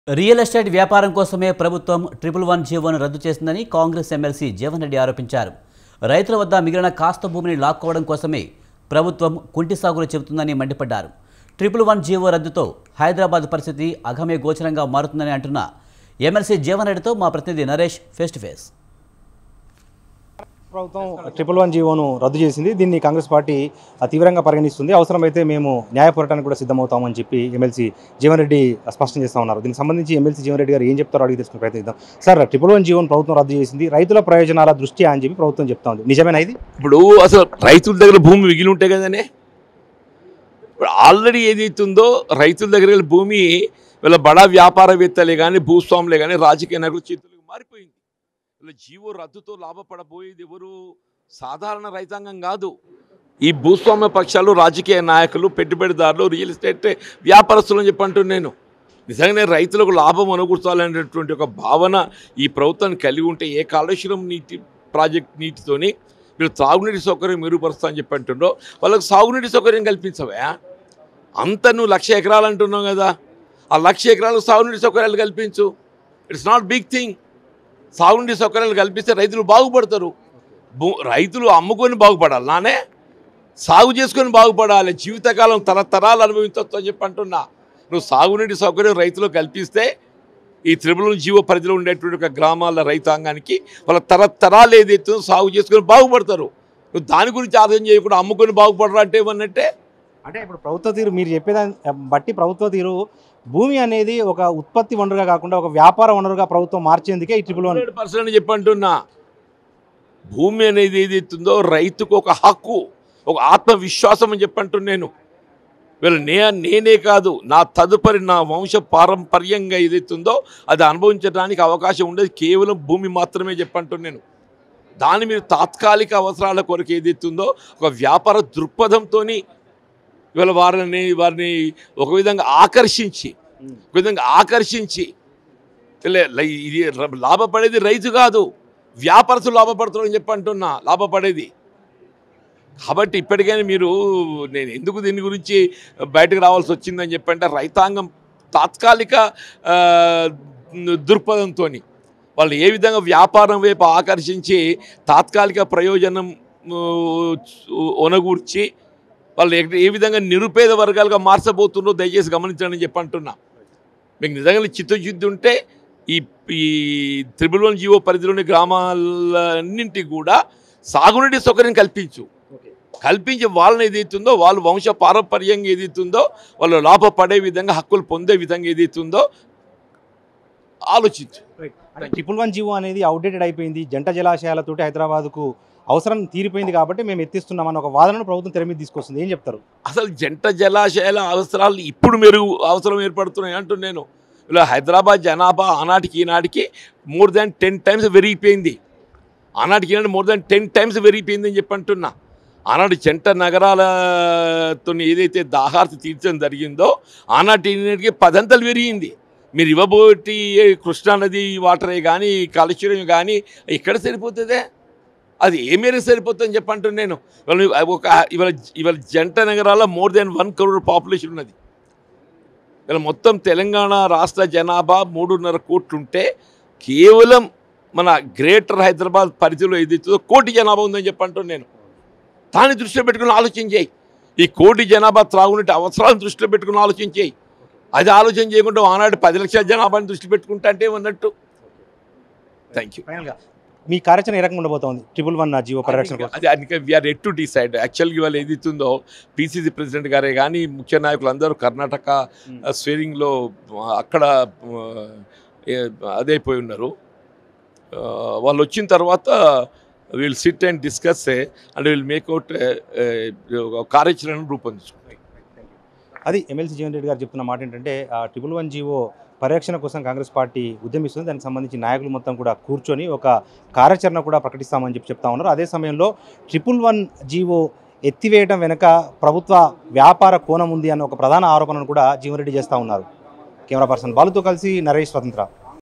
real estate వ్యాపారం కోసమే ప్రభుత్వం ట్రిపుల్ వన్ జీవోను రద్దు చేసిందని కాంగ్రెస్ ఎమ్మెల్సీ జీవన్ రెడ్డి ఆరోపించారు రైతుల వద్ద మిగిలిన కాస్త భూమిని లాక్కోవడం కోసమే ప్రభుత్వం కుంటి సాగులు చెబుతుందని మండిపడ్డారు ట్రిపుల్ వన్ జీవో రద్దుతో హైదరాబాద్ పరిస్థితి అగమ్య గోచరంగా మారుతుందని అంటున్న ఎమ్మెల్సీ జీవన్ రెడ్డితో మా ప్రతినిధి నరేష్ ఫేస్ టు ఫేస్ ప్రభుత్వం ట్రిపుల్ వన్ జీవోను రద్దు చేసింది దీన్ని కాంగ్రెస్ పార్టీ ఆ, తీవ్రంగా పరిగణిస్తుంది అవసరమైతే మేము న్యాయ పోరాటానికి కూడా సిద్ధమవుతామని చెప్పి ఎమ్మెల్సీ జీవన్ రెడ్డి స్పష్టం చేస్తా ఉన్నారు దీనికి సంబంధించి ఎమ్మెల్సీ జీవన్ రెడ్డి గారు ఏం చెప్తారో అడిగి తెలుసుకునే ప్రయత్నిద్దాం సార్ ట్రిపుల్ వన్ జీవోను ప్రభుత్వం రద్దు చేసింది రైతుల ప్రయోజనాల దృష్ట్యా అని చెప్పి ప్రభుత్వం చెప్తా ఉంది నిజమేనా ఇది ఇప్పుడు అసలు రైతుల దగ్గర భూమి మిగిలి ఉంటాయి కదనే ఇప్పుడు ఆల్రెడీ ఏదైతుందో రైతుల దగ్గర గల భూమి వీళ్ళ బడా వ్యాపారవేత్తలే కానీ భూస్వాములే కానీ రాజకీయ నాయకుల చేతులకు మారిపోయింది వీళ్ళ జీవో రద్దుతో లాభపడబోయేది ఎవరు సాధారణ రైతాంగం కాదు ఈ భూస్వామ్య పక్షాలు రాజకీయ నాయకులు పెట్టుబడిదారులు రియల్ ఎస్టేట్ వ్యాపారస్తులు అని చెప్పంటూ నేను నిజంగానే రైతులకు లాభం అనుకూర్చాలనేటువంటి ఒక భావన ఈ ప్రభుత్వాన్ని కలిగి ఉంటే ఏ కాళేశ్వరం నీటి ప్రాజెక్ట్ నీటితోని వీళ్ళు తాగునీటి సౌకర్యం మెరుగుపరుస్తా అని చెప్పి అంటుండ్రో వాళ్ళకి సాగునీటి సౌకర్యం కల్పించవా అంత నువ్వు లక్ష ఎకరాలు అంటున్నావు కదా ఆ లక్ష ఎకరాలకు సాగునీటి సౌకర్యాలు కల్పించు ఇట్స్ నాట్ బిగ్ థింగ్ సాగునీటి సౌకర్యాలు కల్పిస్తే రైతులు బాగుపడతారు భూ రైతులు అమ్ముకొని బాగుపడాలి నానే సాగు చేసుకొని బాగుపడాలి జీవితకాలం తరతరాలు అనుభవించవచ్చు అని చెప్పి అంటున్నా నువ్వు సాగునీటి సౌకర్యం రైతులకు కల్పిస్తే ఈ త్రిపుల జీవో పరిధిలో ఉండేటువంటి ఒక గ్రామాల రైతాంగానికి వాళ్ళ తరతరాలు ఏదైతే సాగు చేసుకొని బాగుపడతారు నువ్వు దాని గురించి ఆలోచన చేయకుండా అమ్ముకొని బాగుపడరా అంటే ఏమన్నట్టే అంటే ఇప్పుడు ప్రభుత్వ తీరు మీరు చెప్పేదాన్ని బట్టి ప్రభుత్వ తీరు భూమి అనేది ఒక ఉత్పత్తి వనరుగా కాకుండా ఒక వ్యాపార వనరుగా ప్రభుత్వం మార్చేందుకే ఈ ట్రిపుల్ వన్ హండ్రెడ్ పర్సెంట్ చెప్పంటున్నా భూమి అనేది ఏదైతుందో రైతుకు ఒక హక్కు ఒక ఆత్మవిశ్వాసం అని చెప్పంటున్నా నేను వీళ్ళు నే నేనే కాదు నా తదుపరి నా వంశ పారంపర్యంగా ఏదైతుందో అది అనుభవించడానికి అవకాశం ఉండేది కేవలం భూమి మాత్రమే చెప్పంటున్నా నేను దాని మీరు తాత్కాలిక అవసరాల కొరకు ఏదైతుందో ఒక వ్యాపార దృక్పథంతో ఇవాళ వారిని వారిని ఒక విధంగా ఆకర్షించి ఒక విధంగా ఆకర్షించి లే- లై- ఇది ర- లాభపడేది రైతు కాదు వ్యాపారస్తులు లాభపడుతున్నారని చెప్పి అంటున్నా లాభపడేది కాబట్టి ఇప్పటికైనా మీరు నేను ఎందుకు దీని గురించి బయటకు రావాల్సి వచ్చిందని చెప్పంటే రైతాంగం తాత్కాలిక ఆ, దృక్పథంతో వాళ్ళు ఏ విధంగా వ్యాపారం వైపు ఆకర్షించి తాత్కాలిక ప్రయోజనం ఊ, ఒనగూర్చి వాళ్ళు ఏ- ఏ విధంగా నిరుపేద వర్గాలుగా మార్చబోతుందో దయచేసి గమనించండి అని చెప్పి అంటున్నా మీకు నిజంగా చిత్తశుద్ధి ఉంటే ఈ ఈ త్రిబుల్ వన్ జీవో పరిధిలోని గ్రామాలన్నింటికి కూడా సాగునీటి సౌకర్యం కల్పించు కల్పించి వాళ్ళని ఏదైతుందో వాళ్ళు వంశ పారంపర్యంగా ఏదైతుందో వాళ్ళు లాభపడే విధంగా హక్కులు పొందే విధంగా ఏదైతుందో ఆలోచించు అంటే ట్రిపుల్ వన్ జీవో అనేది అవుట్డేటెడ్ అయిపోయింది జంట జలాశయాలతోటి హైదరాబాద్కు అవసరం తీరిపోయింది కాబట్టి మేము ఎత్తిస్తున్నామన్న ఒక వాదనను ప్రభుత్వం తెర మీద తీసుకొస్తుంది ఏం చెప్తారు అసలు జంట జలాశయాల అవసరాలు ఇప్పుడు మెరుగు అవసరం ఏర్పడుతున్నాయి అంటూ నేను ఇలా హైదరాబాద్ జనాభా ఆనాటికి ఈనాటికి మోర్ దాన్ టెన్ టైమ్స్ పెరిగిపోయింది ఆనాటికి ఈనాటి మోర్ దాన్ టెన్ టైమ్స్ పెరిగిపోయింది అని చెప్పి అంటున్నా ఆనాటి జంట నగరాలతో ఏదైతే దాహార్తి తీర్చడం జరిగిందో ఆనాటి ఈనాటికి పదంతలు పెరిగింది మీరు ఇవ్వబోటి కృష్ణానది వాటరే కానీ కాళేశ్వరం కానీ ఎక్కడ సరిపోతుందే అది ఏ మేరకు సరిపోతుందని చెప్పంటూ నేను ఇవాళ ఒక ఇవాళ ఇవాళ జంట నగరాల్లో more than one crore population ఉన్నది ఇవాళ మొత్తం తెలంగాణ రాష్ట్ర జనాభా మూడున్నర కోట్లు ఉంటే కేవలం మన గ్రేటర్ హైదరాబాద్ పరిధిలో ఏదైతుందో కోటి జనాభా ఉందని చెప్పంటూ నేను దాన్ని దృష్టిలో పెట్టుకుని ఆలోచన చేయి ఈ కోటి జనాభా త్రాగునీటి అవసరాలను దృష్టిలో పెట్టుకుని ఆలోచన చేయి అది ఆలోచన చేయకుండా ఆనాడు పది లక్షల జనాభాని దృష్టి పెట్టుకుంటా అంటే ఏమన్నట్టు థ్యాంక్ యూ ఫైనల్గా మీ కార్యాచరణ ఏ రకంగా ఉండబోతోంది ట్రిపుల్ వన్ జీవో పరిరక్షణ కోసం అది అందుకే వీఆర్ ఎట్ టు డిసైడ్ యాక్చువల్గా ఇవాళ ఏదైతుందో పిసిసి ప్రెసిడెంట్ గారే కానీ ముఖ్య నాయకులు అందరూ కర్ణాటక స్వేరింగ్లో అక్కడ ఆ, ఏ- అదైపోయి ఉన్నారు ఆ, వాళ్ళు వచ్చిన తర్వాత we'll sit and discuss and will make out కార్యాచరణను రూపొందించుకుంటాం అది ఎమ్మెల్సీ జీవన్ రెడ్డి గారు చెప్తున్న మాట ఏంటంటే ఆ ట్రిపుల్ వన్ జీవో పరిరక్షణ కోసం కాంగ్రెస్ పార్టీ ఉద్యమిస్తుంది దానికి సంబంధించి నాయకులు మొత్తం కూడా కూర్చొని ఒక కార్యాచరణ కూడా ప్రకటిస్తామని చెప్పి చెప్తా ఉన్నారు అదే సమయంలో ట్రిపుల్ వన్ జీవో ఎత్తివేయడం వెనుక ప్రభుత్వ వ్యాపార కోణం ఉంది అన్న ఒక ప్రధాన ఆరోపణను కూడా జీవన్ రెడ్డి చేస్తూ ఉన్నారు కెమెరా పర్సన్ బాలుతో కలిసి నరేష్ స్వతంత్ర